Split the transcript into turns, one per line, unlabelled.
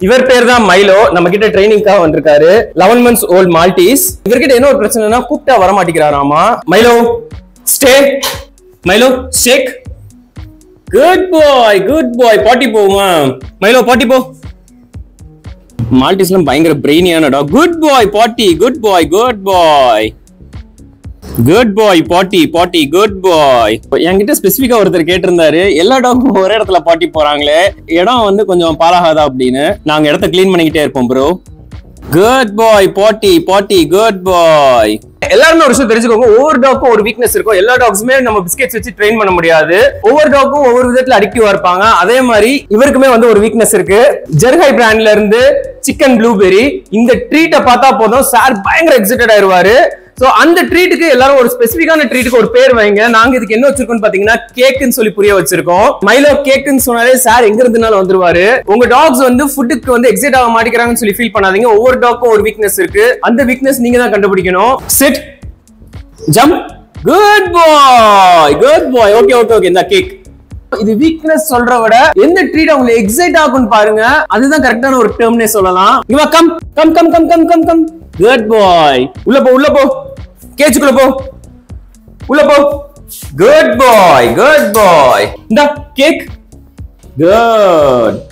இவர் பேர் தான் மைலோ நம்ம கிட்ட ட்ரைனிங்காக வந்திருக்காரு லெவன் மந்த்ஸ் ஓல்ட் மால்டீஸ் இவர்கிட்ட என்ன ஒரு பிரச்சனைனா கூப்பிட்டா வர மாட்டேங்கிறாராமா Milo stay Milo shake good bye good bye பாட்டி போமா மைலோ பாட்டி போ மால்டீஸ்லாம் பயங்கர பிரெயினியான டாக் குட் பாய் பாட்டி good bye good bye good bye பாட்டி பாட்டி குட் பாய் என்கிட்ட ஸ்பெசிஃபிக்கா ஒருத்தர் கேட்டிருந்தாரு எல்லா டாக்கும் ஒரே இடத்துல பாட்டி போறாங்களே இடம் வந்து கொஞ்சம் பாலாகாதா அப்படின்னு நாங்க இடத்த க்ளீன் பண்ணிக்கிட்டே இருப்போம் ப்ரோ குட் பாய் பாட்டி பாட்டி குட் பாய் எல்லாருமே ஒரு விஷயம் தெரிஞ்சுக்கோங்க ஒவ்வொரு டாக்கும் ஒரு வீக்னஸ் இருக்கும் எல்லா டாக்ஸுமே நம்ம பிஸ்கெட்ஸ் வச்சு ட்ரெயின் பண்ண முடியாது ஒவ்வொரு டாக்கும் ஒவ்வொரு விதத்துல அடிக்டிவா இருப்பாங்க அதே மாதிரி இவருக்குமே வந்து ஒரு வீக்னஸ் இருக்கு ஜெர்ஹை பிராண்ட்ல இருந்து சிக்கன் ப்ளூபெரி இந்த ட்ரீட்டை பார்த்தா போதும் சார் பயங்கர எக்ஸைட்டட் ஆயிருவாரு சோ அந்த ட்ரீட்டுக்கு எல்லாரும் ஒரு ஸ்பெசிபிக்கான ட்ரீட்டுக்கு ஒரு பேர் வைங்க நாங்க இதுக்கு என்ன வச்சிருக்கோம்னு பாத்தீங்கன்னா கேக்குன்னு சொல்லி புரிய வச்சிருக்கோம் மைலோ கேக்குன்னு சொன்னாலே சார் எங்க இருந்துனாலும் வந்துருவாரு உங்க டாக்ஸ் வந்து ஃபுட்டுக்கு வந்து எக்ஸைட் ஆக மாட்டேங்கிறாங்கன்னு சொல்லி ஃபீல் பண்ணாதீங்க ஒவ்வொரு டாக்கும் ஒரு வீக்னஸ் இருக்கு அந்த வீக்னஸ் நீங்க தான் கண்டுபிடிக்கணும் sit jump good bye good bye okay okay okay இந்த கேக் இது வீக்னஸ் சொல்ற விட எந்த ட்ரீட் அவங்களை எக்ஸைட் ஆகும்னு பாருங்க அதுதான் கரெக்டான ஒரு டேர்ம்னே சொல்லலாம் இவா come come come come come come come good bye உள்ள போ உள்ள போ கேச்சுக்குள்ள போ உள்ள போ குட் பாய் குட் பாய் இந்த கேக் குட்